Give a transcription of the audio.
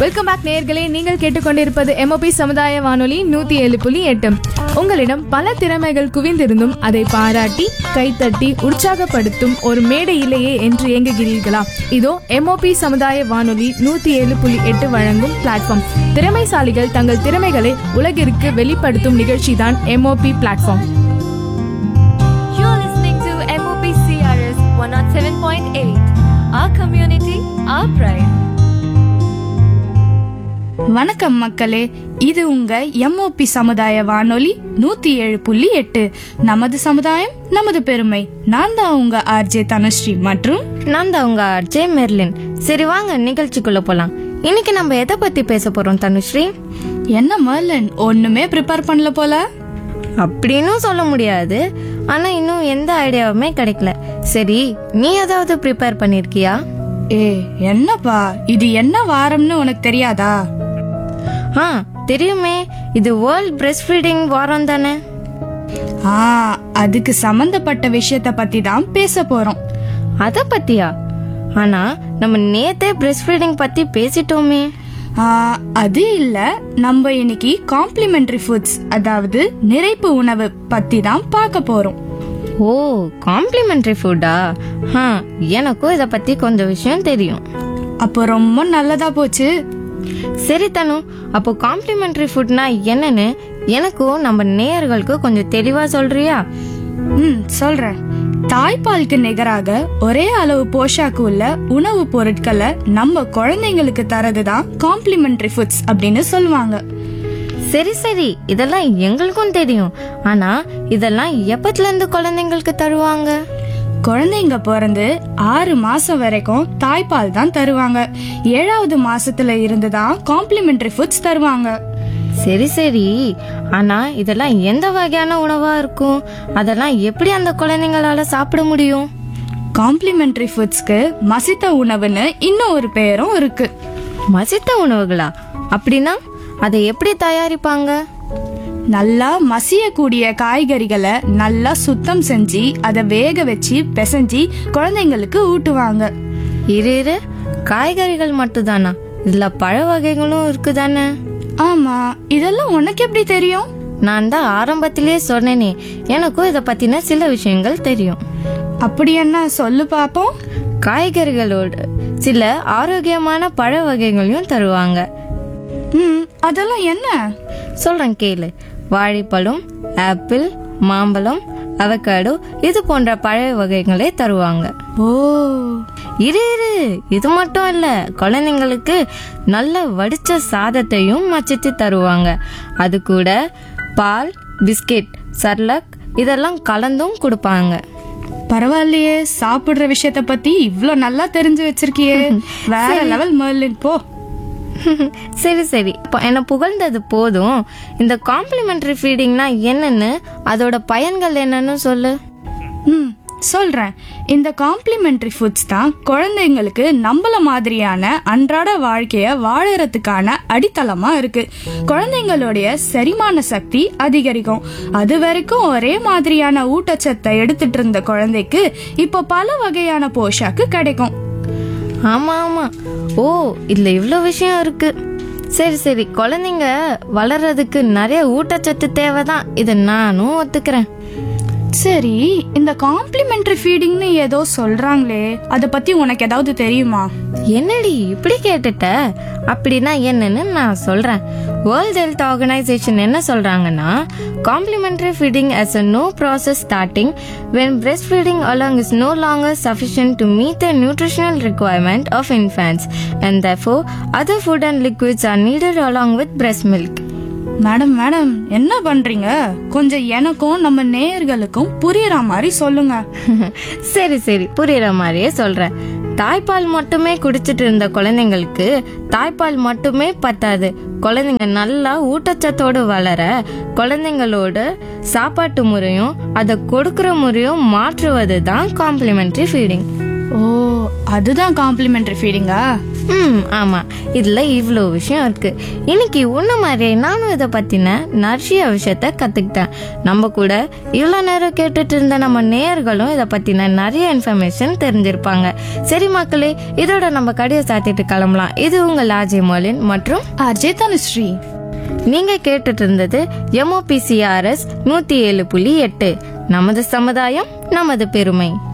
Welcome back நேயர்களே நீங்கள் கேட்டுக்கொண்டிருப்பது எம்ஓபி சமுதாய வானொலி நூத்தி ஏழு புள்ளி எட்டு உங்களிடம் பல திறமைகள் குவிந்திருந்தும் அதை பாராட்டி கைத்தட்டி உற்சாகப்படுத்தும் ஒரு மேடையிலேயே என்று இயங்குகிறீர்களா இதோ எம்ஓபி சமுதாய வானொலி நூத்தி ஏழு புள்ளி எட்டு வழங்கும் பிளாட்ஃபார்ம் திறமைசாலிகள் தங்கள் திறமைகளை உலகிற்கு வெளிப்படுத்தும் நிகழ்ச்சிதான் M O P platform You're listening to MOP CRS 107.8. Our community, our pride. வணக்கம் மக்களே இது உங்க எம்ஓபி சமுதாய வானொலி நூத்தி ஏழு புள்ளி எட்டு நமது சமுதாயம் நமது பெருமை நான் தான் உங்க ஆர்ஜே தனுஸ்ரீ மற்றும் நான் தான் உங்க அஜய் மெர்லின் சரி வாங்க நிகழ்ச்சிக்குள்ள போலாம் இன்னைக்கு நம்ம எதை பத்தி பேச போறோம் தனுஸ்ரீ என்ன மர்லன் ஒண்ணுமே ப்ரிப்பேர் பண்ணல போல அப்படின்னு சொல்ல முடியாது ஆனா இன்னும் எந்த ஐடியாவுமே கிடைக்கல சரி நீ ஏதாவது ப்ரிப்பேர் பண்ணிருக்கியா ஏ என்னப்பா இது என்ன வாரம்னு உனக்கு தெரியாதா ஆ தெரியுமே இது வேர்ல்ட் பிரஸ்ட் ஃபீடிங் வாரம் தானே ஆ அதுக்கு சம்பந்தப்பட்ட விஷயத்த பத்தி தான் பேச போறோம் அத பத்தியா ஆனா நம்ம நேத்தே பிரஸ்ட் ஃபீடிங் பத்தி பேசிட்டோமே ஆ, அது இல்ல நம்ம இன்னைக்கு காம்ப்ளிமெண்டரி ஃபுட்ஸ் அதாவது நிறைப்பு உணவு பத்தி தான் பார்க்க போறோம் ஓ காம்ப்ளிமெண்டரி ஃபுட்டா ஆ எனக்கும் இத பத்தி கொஞ்சம் விஷயம் தெரியும் அப்போ ரொம்ப நல்லதா போச்சு சரி தனு அப்போ காம்ப்ளிமெண்டரி ஃபுட்னா என்னன்னு எனக்கும் நம்ம நேயர்களுக்கு கொஞ்சம் தெளிவா சொல்றியா ம் சொல்றேன் தாய்ப்பாலுக்கு நிகராக ஒரே அளவு போஷாக்கு உள்ள உணவுப் பொருட்களை நம்ம குழந்தைங்களுக்கு தரதுதான் காம்ப்ளிமெண்டரி ஃபுட்ஸ் அப்படின்னு சொல்லுவாங்க சரி சரி இதெல்லாம் எங்களுக்கும் தெரியும் ஆனா இதெல்லாம் எப்பத்துல இருந்து குழந்தைங்களுக்கு தருவாங்க குழந்தைங்க பிறந்து ஆறு மாசம் வரைக்கும் தாய்ப்பால் தான் தருவாங்க ஏழாவது மாசத்துல இருந்து தான் காம்ப்ளிமெண்டரி ஃபுட்ஸ் தருவாங்க சரி சரி ஆனா இதெல்லாம் எந்த வகையான உணவா இருக்கும் அதெல்லாம் எப்படி அந்த குழந்தைங்களால சாப்பிட முடியும் காம்ப்ளிமெண்டரி ஃபுட்ஸ்க்கு மசித்த உணவுன்னு இன்னும் ஒரு பெயரும் இருக்கு மசித்த உணவுகளா அப்படின்னா அதை எப்படி தயாரிப்பாங்க நல்லா மசியக்கூடிய காய்கறிகளை நல்லா சுத்தம் செஞ்சு அதை வேக வச்சு பிசைஞ்சு குழந்தைங்களுக்கு ஊட்டுவாங்க இரு இரு காய்கறிகள் மட்டும்தானா இதுல பழ வகைகளும் இருக்குதானே ஆமா இதெல்லாம் உனக்கு எப்படி தெரியும் நான் தான் ஆரம்பத்திலே சொன்னேனே எனக்கும் இதை பத்தின சில விஷயங்கள் தெரியும் அப்படி என்ன சொல்லு பாப்போம் காய்கறிகளோடு சில ஆரோக்கியமான பழ வகைகளையும் தருவாங்க ம் அதெல்லாம் என்ன சொல்றேன் கேளு வாழைப்பழம் ஆப்பிள் மாம்பழம் அவகாடோ இது போன்ற பழ வகைகளை தருவாங்க ஓ இரு இரு இது மட்டும் இல்ல குழந்தைங்களுக்கு நல்ல வடிச்ச சாதத்தையும் மச்சித்து தருவாங்க அது கூட பால் பிஸ்கெட் சர்லக் இதெல்லாம் கலந்தும் கொடுப்பாங்க பரவாயில்லையே சாப்பிடுற விஷயத்த பத்தி இவ்ளோ நல்லா தெரிஞ்சு வச்சிருக்கியே வேற லெவல் மர்லின் போ சரி சரி இப்போ என்ன புகழ்ந்தது போதும் இந்த காம்ப்ளிமெண்டரி ஃபீடிங்னா என்னன்னு அதோட பயன்கள் என்னன்னு சொல்லு ம் சொல்றேன் இந்த காம்ப்ளிமெண்டரி ஃபுட்ஸ் தான் குழந்தைங்களுக்கு நம்மள மாதிரியான அன்றாட வாழ்க்கைய வாழறதுக்கான அடித்தளமா இருக்கு குழந்தைங்களுடைய செரிமான சக்தி அதிகரிக்கும் அது வரைக்கும் ஒரே மாதிரியான ஊட்டச்சத்தை எடுத்துட்டு இருந்த குழந்தைக்கு இப்போ பல வகையான போஷாக்கு கிடைக்கும் ஆமா ஆமா ஓ இதுல இவ்வளோ விஷயம் இருக்கு சரி சரி குழந்தைங்க வளர்றதுக்கு நிறைய ஊட்டச்சத்து தேவைதான் இதை நானும் ஒத்துக்கிறேன் சரி இந்த காம்ப்ளிமெண்டரி ஃபீடிங்னு ஏதோ சொல்றாங்களே அத பத்தி உனக்கு ஏதாவது தெரியுமா என்னடி இப்படி கேட்டுட்ட அப்படின்னா என்னன்னு நான் சொல்றேன் வேர்ல்ட் ஹெல்த் ஆர்கனைசேஷன் என்ன சொல்றாங்கன்னா complementary feeding as a no process starting when breastfeeding alone is no longer sufficient to meet the nutritional requirement of infants and therefore other food and liquids are needed along with breast milk madam madam என்ன பண்றீங்க கொஞ்சம் எனக்கும் நம்ம நேயர்களுக்கும் புரியற மாதிரி சொல்லுங்க சரி சரி புரியுற மாதிரியே சொல்றேன் தாய்ப்பால் மட்டுமே குடிச்சிட்டு இருந்த குழந்தைங்களுக்கு தாய்ப்பால் மட்டுமே பத்தாது குழந்தைங்க நல்லா ஊட்டச்சத்தோடு வளர குழந்தைங்களோட சாப்பாட்டு முறையும் அதை கொடுக்கிற முறையும் மாற்றுவது தான் காம்ப்ளிமெண்டரி ஃபீடிங் ஓ அதுதான் காம்ப்ளிமெண்டரி ஃபீடிங்கா ம் ஆமா இதுல இவ்வளோ விஷயம் இருக்கு இன்னைக்கு உன்ன மாதிரி நானும் இதை பத்தின நிறைய விஷயத்த கத்துக்கிட்டேன் நம்ம கூட இவ்வளோ நேரம் கேட்டுட்டு இருந்த நம்ம நேயர்களும் இதை பத்தின நிறைய இன்ஃபர்மேஷன் தெரிஞ்சிருப்பாங்க சரி மக்களே இதோட நம்ம கடையை சாத்திட்டு கிளம்பலாம் இது உங்கள் ஆஜி மோலின் மற்றும் ஆர்ஜே தனுஸ்ரீ நீங்க கேட்டுட்டு இருந்தது எம்ஓபிசிஆர்எஸ் நூத்தி ஏழு புள்ளி எட்டு நமது சமுதாயம் நமது பெருமை